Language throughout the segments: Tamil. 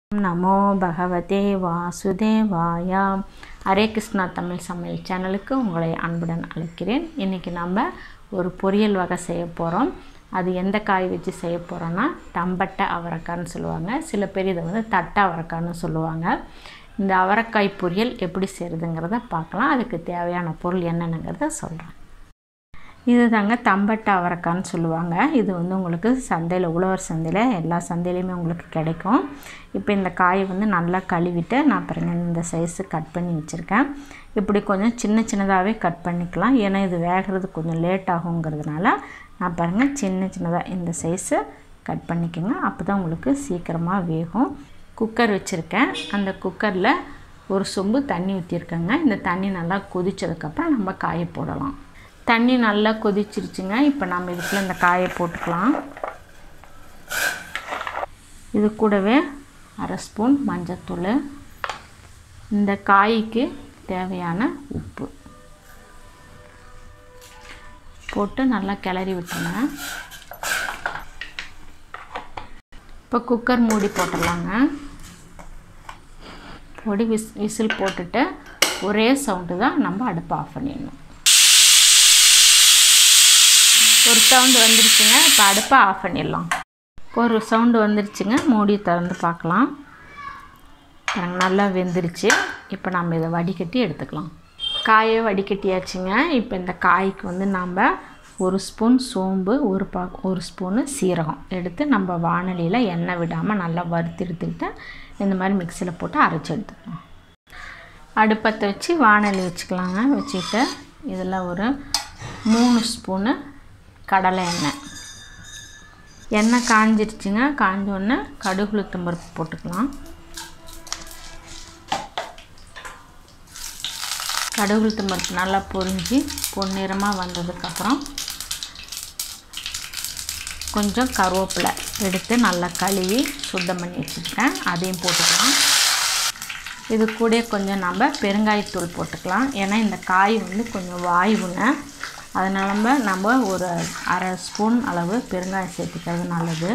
நமோ பகவதே வாசுதேவாயா ஹரே கிருஷ்ணா தமிழ் சமையல் சேனலுக்கு உங்களை அன்புடன் அழைக்கிறேன் இன்றைக்கி நம்ம ஒரு பொரியல் வகை செய்ய போகிறோம் அது எந்த காய் வச்சு செய்ய போகிறோன்னா தம்பட்டை அவரைக்கான்னு சொல்லுவாங்க சில பேர் இதை வந்து தட்டை அவரைக்கான்னு சொல்லுவாங்க இந்த அவரைக்காய் பொரியல் எப்படி செய்கிறதுங்கிறத பார்க்கலாம் அதுக்கு தேவையான பொருள் என்னென்னங்கிறத சொல்கிறேன் இது தாங்க தம்பட்டை அவரைக்கான்னு சொல்லுவாங்க இது வந்து உங்களுக்கு சந்தையில் உழவர் சந்தையில் எல்லா சந்தையிலையுமே உங்களுக்கு கிடைக்கும் இப்போ இந்த காயை வந்து நல்லா கழுவிட்டு நான் பாருங்க இந்த சைஸு கட் பண்ணி வச்சுருக்கேன் இப்படி கொஞ்சம் சின்ன சின்னதாகவே கட் பண்ணிக்கலாம் ஏன்னா இது வேகிறது கொஞ்சம் லேட் ஆகுங்கிறதுனால நான் பாருங்கள் சின்ன சின்னதாக இந்த சைஸு கட் பண்ணிக்கோங்க அப்போ தான் உங்களுக்கு சீக்கிரமாக வேகும் குக்கர் வச்சுருக்கேன் அந்த குக்கரில் ஒரு சொம்பு தண்ணி ஊற்றிருக்கேங்க இந்த தண்ணி நல்லா கொதித்ததுக்கப்புறம் நம்ம காயை போடலாம் தண்ணி நல்லா கொதிச்சிருச்சுங்க இப்போ நம்ம இதுக்குள்ள இந்த காயை போட்டுக்கலாம் இது கூடவே அரை ஸ்பூன் மஞ்சத்தூள் இந்த காய்க்கு தேவையான உப்பு போட்டு நல்லா கிளறி விட்டுருங்க இப்போ குக்கர் மூடி போட்டுடலாங்க பொடி விஸ் விசில் போட்டுட்டு ஒரே சவுண்டு தான் நம்ம அடுப்பை ஆஃப் பண்ணிடணும் ஒரு சவுண்டு வந்துருச்சுங்க இப்போ அடுப்பை ஆஃப் பண்ணிடலாம் ஒரு சவுண்டு வந்துருச்சுங்க மூடி திறந்து பார்க்கலாம் நல்லா வெந்துருச்சு இப்போ நம்ம இதை வடிகட்டி எடுத்துக்கலாம் காயை வடிகட்டியாச்சுங்க இப்போ இந்த காய்க்கு வந்து நம்ம ஒரு ஸ்பூன் சோம்பு ஒரு பா ஒரு ஸ்பூனு சீரகம் எடுத்து நம்ம வானலியில் எண்ணெய் விடாமல் நல்லா வறுத்து எடுத்துக்கிட்டு இந்த மாதிரி மிக்சியில் போட்டு அரைச்சி எடுத்துக்கலாம் அடுப்பத்தை வச்சு வானலி வச்சுக்கலாங்க வச்சுக்கிட்டு இதில் ஒரு மூணு ஸ்பூனு கடலை எண்ணெய் எண்ணெய் காஞ்சிருச்சுங்க காஞ்சோடனே கடுகு உளுத்தம் பருப்பு போட்டுக்கலாம் கடுகு உளுத்தம் பருப்பு நல்லா பொரிஞ்சு பொன்னிறமாக வந்ததுக்கப்புறம் கொஞ்சம் கருவேப்பிலை எடுத்து நல்லா கழுவி சுத்தம் பண்ணி வச்சுருக்கேன் அதையும் போட்டுக்கலாம் இது கூட கொஞ்சம் நம்ம பெருங்காயத்தூள் போட்டுக்கலாம் ஏன்னா இந்த காய் வந்து கொஞ்சம் வாய்வுங்க அதனால நம்ம நம்ம ஒரு அரை ஸ்பூன் அளவு பெருங்காயம் சேர்த்துக்கிறது நல்லது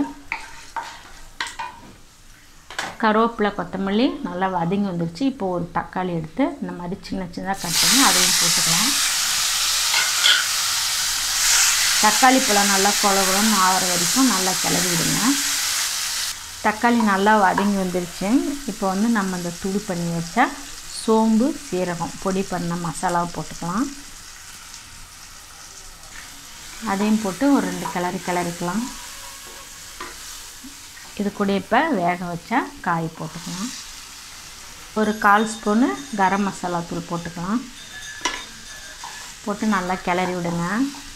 கருவேப்பிலை கொத்தமல்லி நல்லா வதங்கி வந்துருச்சு இப்போ ஒரு தக்காளி எடுத்து இந்த மாதிரி சின்ன சின்னதாக கட் பண்ணி அதையும் போட்டுக்கலாம் தக்காளி பழம் நல்லா குழகுலன்னு ஆகிற வரைக்கும் நல்லா கிளறி விடுங்க தக்காளி நல்லா வதங்கி வந்துருச்சு இப்போ வந்து நம்ம இந்த துடி பண்ணி வச்ச சோம்பு சீரகம் பொடி பண்ண மசாலாவை போட்டுக்கலாம் அதையும் போட்டு ஒரு ரெண்டு கிளறி கிளறிக்கலாம் இது கூட இப்போ வேக வச்சா காய் போட்டுக்கலாம் ஒரு கால் ஸ்பூனு கரம் மசாலா தூள் போட்டுக்கலாம் போட்டு நல்லா கிளறி விடுங்க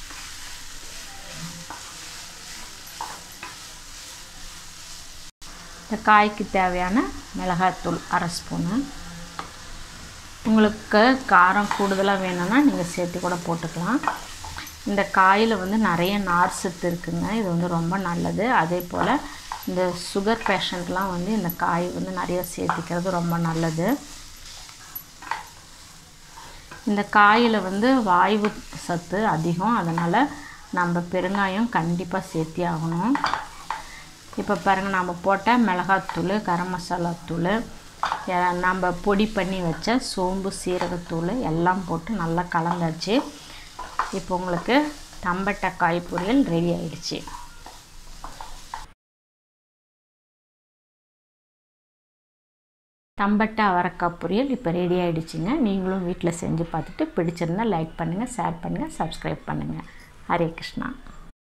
இந்த காய்க்கு தேவையான மிளகாய்த்தூள் அரை ஸ்பூனு உங்களுக்கு காரம் கூடுதலாக வேணும்னா நீங்கள் சேர்த்து கூட போட்டுக்கலாம் இந்த காயில் வந்து நிறைய நார் சத்து இருக்குங்க இது வந்து ரொம்ப நல்லது அதே போல் இந்த சுகர் பேஷண்ட்லாம் வந்து இந்த காய் வந்து நிறைய சேர்த்திக்கிறது ரொம்ப நல்லது இந்த காயில் வந்து வாய்வு சத்து அதிகம் அதனால் நம்ம பெருங்காயம் கண்டிப்பாக சேர்த்தி ஆகணும் இப்போ பாருங்கள் நம்ம போட்ட மிளகாத்தூள் கரம் மசாலா தூள் நம்ம பொடி பண்ணி வச்ச சோம்பு சீரகத்தூள் எல்லாம் போட்டு நல்லா கலந்தாச்சு இப்போ உங்களுக்கு தம்பட்டை காய் பொரியல் ரெடி ஆயிடுச்சு தம்பட்டை அவரைக்காய் பொரியல் இப்போ ரெடி ஆகிடுச்சிங்க நீங்களும் வீட்டில் செஞ்சு பார்த்துட்டு பிடிச்சிருந்தா லைக் பண்ணுங்கள் ஷேர் பண்ணுங்கள் சப்ஸ்கிரைப் பண்ணுங்கள் ஹரே கிருஷ்ணா